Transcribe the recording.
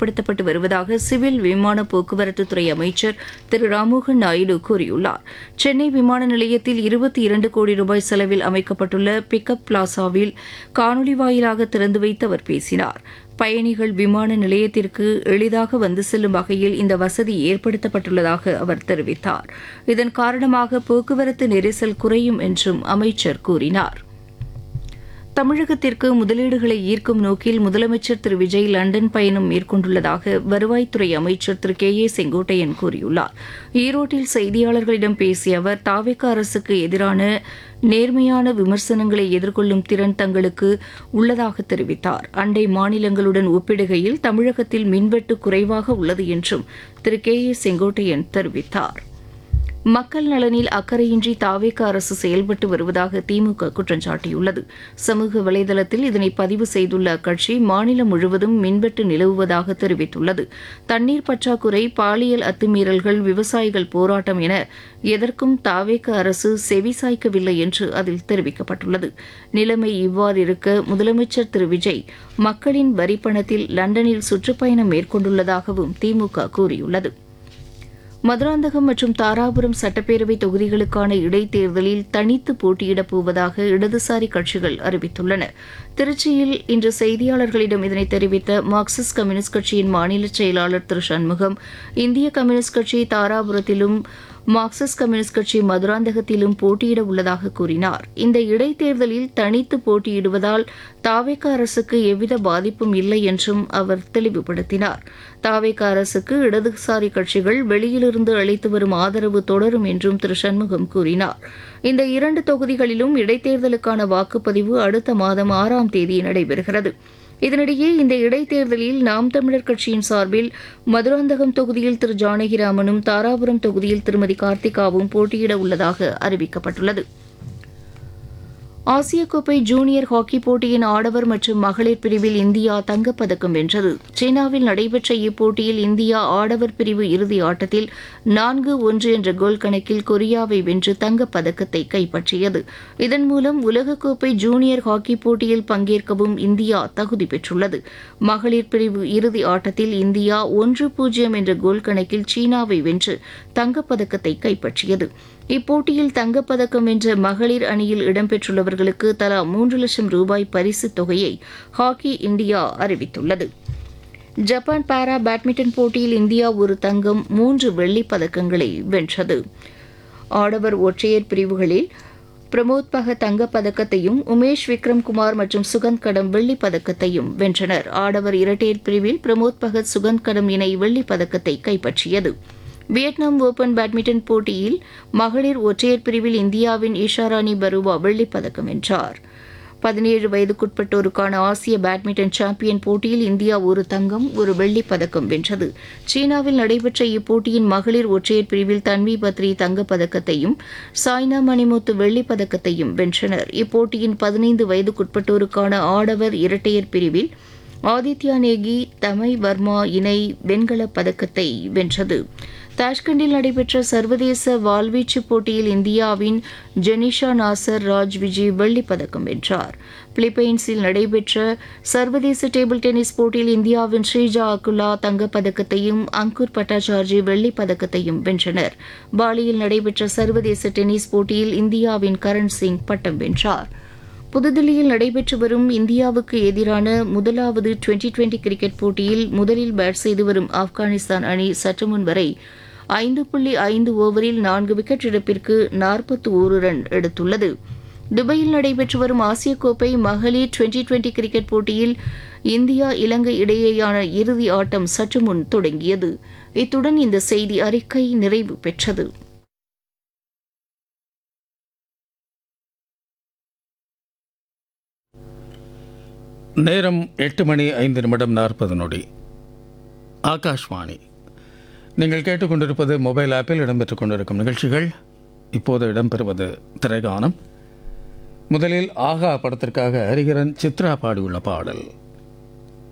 ஏற்படுத்தப்பட்டு வருவதாக சிவில் விமான போக்குவரத்து துறை அமைச்சர் திரு ராமோகன் நாயுடு கூறியுள்ளார் சென்னை விமான நிலையத்தில் இருபத்தி இரண்டு கோடி ரூபாய் செலவில் அமைக்கப்பட்டுள்ள பிக்கப் பிளாசாவில் காணொலி வாயிலாக திறந்து வைத்து அவர் பேசினார் பயணிகள் விமான நிலையத்திற்கு எளிதாக வந்து செல்லும் வகையில் இந்த வசதி ஏற்படுத்தப்பட்டுள்ளதாக அவர் தெரிவித்தார் இதன் காரணமாக போக்குவரத்து நெரிசல் குறையும் என்றும் அமைச்சர் கூறினார் தமிழகத்திற்கு முதலீடுகளை ஈர்க்கும் நோக்கில் முதலமைச்சர் திரு விஜய் லண்டன் பயணம் மேற்கொண்டுள்ளதாக வருவாய்த்துறை அமைச்சர் திரு கே ஏ செங்கோட்டையன் கூறியுள்ளார் ஈரோட்டில் செய்தியாளர்களிடம் பேசிய அவர் தாவேக அரசுக்கு எதிரான நேர்மையான விமர்சனங்களை எதிர்கொள்ளும் திறன் தங்களுக்கு உள்ளதாக தெரிவித்தார் அண்டை மாநிலங்களுடன் ஒப்பிடுகையில் தமிழகத்தில் மின்வெட்டு குறைவாக உள்ளது என்றும் திரு கே ஏ செங்கோட்டையன் தெரிவித்தார் மக்கள் நலனில் அக்கறையின்றி தாவேக அரசு செயல்பட்டு வருவதாக திமுக குற்றம் சாட்டியுள்ளது சமூக வலைதளத்தில் இதனை பதிவு செய்துள்ள அக்கட்சி மாநிலம் முழுவதும் மின்வெட்டு நிலவுவதாக தெரிவித்துள்ளது தண்ணீர் பற்றாக்குறை பாலியல் அத்துமீறல்கள் விவசாயிகள் போராட்டம் என எதற்கும் தாவேக அரசு செவிசாய்க்கவில்லை என்று அதில் தெரிவிக்கப்பட்டுள்ளது நிலைமை இவ்வாறு இருக்க முதலமைச்சர் திரு விஜய் மக்களின் வரிப்பணத்தில் லண்டனில் சுற்றுப்பயணம் மேற்கொண்டுள்ளதாகவும் திமுக கூறியுள்ளது மதுராந்தகம் மற்றும் தாராபுரம் சட்டப்பேரவை தொகுதிகளுக்கான இடைத்தேர்தலில் தனித்து போட்டியிடப் போவதாக இடதுசாரி கட்சிகள் அறிவித்துள்ளன திருச்சியில் இன்று செய்தியாளர்களிடம் இதனை தெரிவித்த மார்க்சிஸ்ட் கம்யூனிஸ்ட் கட்சியின் மாநில செயலாளர் திரு சண்முகம் இந்திய கம்யூனிஸ்ட் கட்சி தாராபுரத்திலும் மார்க்சிஸ்ட் கம்யூனிஸ்ட் கட்சி மதுராந்தகத்திலும் போட்டியிட உள்ளதாக கூறினார் இந்த இடைத்தேர்தலில் தனித்து போட்டியிடுவதால் தாவேக அரசுக்கு எவ்வித பாதிப்பும் இல்லை என்றும் அவர் தெளிவுபடுத்தினார் தாவேக அரசுக்கு இடதுசாரி கட்சிகள் வெளியிலிருந்து அளித்து வரும் ஆதரவு தொடரும் என்றும் திரு சண்முகம் கூறினார் இந்த இரண்டு தொகுதிகளிலும் இடைத்தேர்தலுக்கான வாக்குப்பதிவு அடுத்த மாதம் ஆறாம் தேதி நடைபெறுகிறது இதனிடையே இந்த இடைத்தேர்தலில் நாம் தமிழர் கட்சியின் சார்பில் மதுராந்தகம் தொகுதியில் திரு ஜானகிராமனும் தாராபுரம் தொகுதியில் திருமதி கார்த்திகாவும் போட்டியிட உள்ளதாக அறிவிக்கப்பட்டுள்ளது ஆசிய கோப்பை ஜூனியர் ஹாக்கி போட்டியின் ஆடவர் மற்றும் மகளிர் பிரிவில் இந்தியா தங்கப்பதக்கம் வென்றது சீனாவில் நடைபெற்ற இப்போட்டியில் இந்தியா ஆடவர் பிரிவு இறுதி ஆட்டத்தில் நான்கு ஒன்று என்ற கோல் கணக்கில் கொரியாவை வென்று தங்கப்பதக்கத்தை கைப்பற்றியது இதன் மூலம் உலகக்கோப்பை ஜூனியர் ஹாக்கி போட்டியில் பங்கேற்கவும் இந்தியா தகுதி பெற்றுள்ளது மகளிர் பிரிவு இறுதி ஆட்டத்தில் இந்தியா ஒன்று பூஜ்ஜியம் என்ற கோல் கணக்கில் சீனாவை வென்று தங்கப்பதக்கத்தை கைப்பற்றியது இப்போட்டியில் தங்கப்பதக்கம் வென்ற மகளிர் அணியில் இடம்பெற்றுள்ளவர்களுக்கு தலா மூன்று லட்சம் ரூபாய் பரிசுத் தொகையை ஹாக்கி இந்தியா அறிவித்துள்ளது ஜப்பான் பாரா பேட்மிண்டன் போட்டியில் இந்தியா ஒரு தங்கம் மூன்று வெள்ளிப் பதக்கங்களை வென்றது ஆடவர் ஒற்றையர் பிரிவுகளில் பிரமோத் பக தங்கப் பதக்கத்தையும் உமேஷ் விக்ரம் குமார் மற்றும் சுகந்த் கடம் வெள்ளிப் பதக்கத்தையும் வென்றனர் ஆடவர் இரட்டையர் பிரிவில் பிரமோத் பகத் சுகந்த் கடம் இணை வெள்ளிப் பதக்கத்தை கைப்பற்றியது வியட்நாம் ஓபன் பேட்மிண்டன் போட்டியில் மகளிர் ஒற்றையர் பிரிவில் இந்தியாவின் ஈஷாராணி பருவா வெள்ளிப் பதக்கம் வென்றார் பதினேழு வயதுக்குட்பட்டோருக்கான ஆசிய பேட்மிண்டன் சாம்பியன் போட்டியில் இந்தியா ஒரு தங்கம் ஒரு வெள்ளிப் பதக்கம் வென்றது சீனாவில் நடைபெற்ற இப்போட்டியின் மகளிர் ஒற்றையர் பிரிவில் தன்வி பத்ரி தங்கப் பதக்கத்தையும் சாய்னா மணிமுத்து வெள்ளிப் பதக்கத்தையும் வென்றனர் இப்போட்டியின் பதினைந்து வயதுக்குட்பட்டோருக்கான ஆடவர் இரட்டையர் பிரிவில் ஆதித்யா நேகி தமை வர்மா இணை வெண்கலப் பதக்கத்தை வென்றது தாஷ்கண்டில் நடைபெற்ற சர்வதேச வாள்வீச்சு போட்டியில் இந்தியாவின் ஜெனிஷா நாசர் ராஜ் விஜய் வெள்ளிப் பதக்கம் வென்றார் பிலிப்பைன்ஸில் நடைபெற்ற சர்வதேச டேபிள் டென்னிஸ் போட்டியில் இந்தியாவின் ஸ்ரீஜா அகுலா தங்கப் பதக்கத்தையும் அங்குர் பட்டாச்சார்ஜி வெள்ளிப் பதக்கத்தையும் வென்றனர் பாலியில் நடைபெற்ற சர்வதேச டென்னிஸ் போட்டியில் இந்தியாவின் கரண் சிங் பட்டம் வென்றார் புதுதில்லியில் நடைபெற்று வரும் இந்தியாவுக்கு எதிரான முதலாவது டுவெண்டி டுவெண்டி கிரிக்கெட் போட்டியில் முதலில் பேட் செய்து வரும் ஆப்கானிஸ்தான் அணி சற்று முன் வரை ஐந்து புள்ளி ஐந்து ஓவரில் நான்கு விக்கெட் இழப்பிற்கு நாற்பத்தி ஓரு ரன் எடுத்துள்ளது துபாயில் நடைபெற்று வரும் ஆசிய கோப்பை மகளிர் டுவெண்டி டுவெண்டி கிரிக்கெட் போட்டியில் இந்தியா இலங்கை இடையேயான இறுதி ஆட்டம் சற்று முன் தொடங்கியது இத்துடன் இந்த செய்தி அறிக்கை நிறைவு பெற்றது நேரம் எட்டு மணி ஐந்து நிமிடம் நாற்பது நொடி ஆகாஷ்வாணி நீங்கள் கேட்டுக்கொண்டிருப்பது மொபைல் ஆப்பில் இடம்பெற்றுக் கொண்டிருக்கும் நிகழ்ச்சிகள் இப்போது இடம்பெறுவது திரைகானம் முதலில் ஆகா படத்திற்காக ஹரிகரன் சித்ரா பாடியுள்ள பாடல்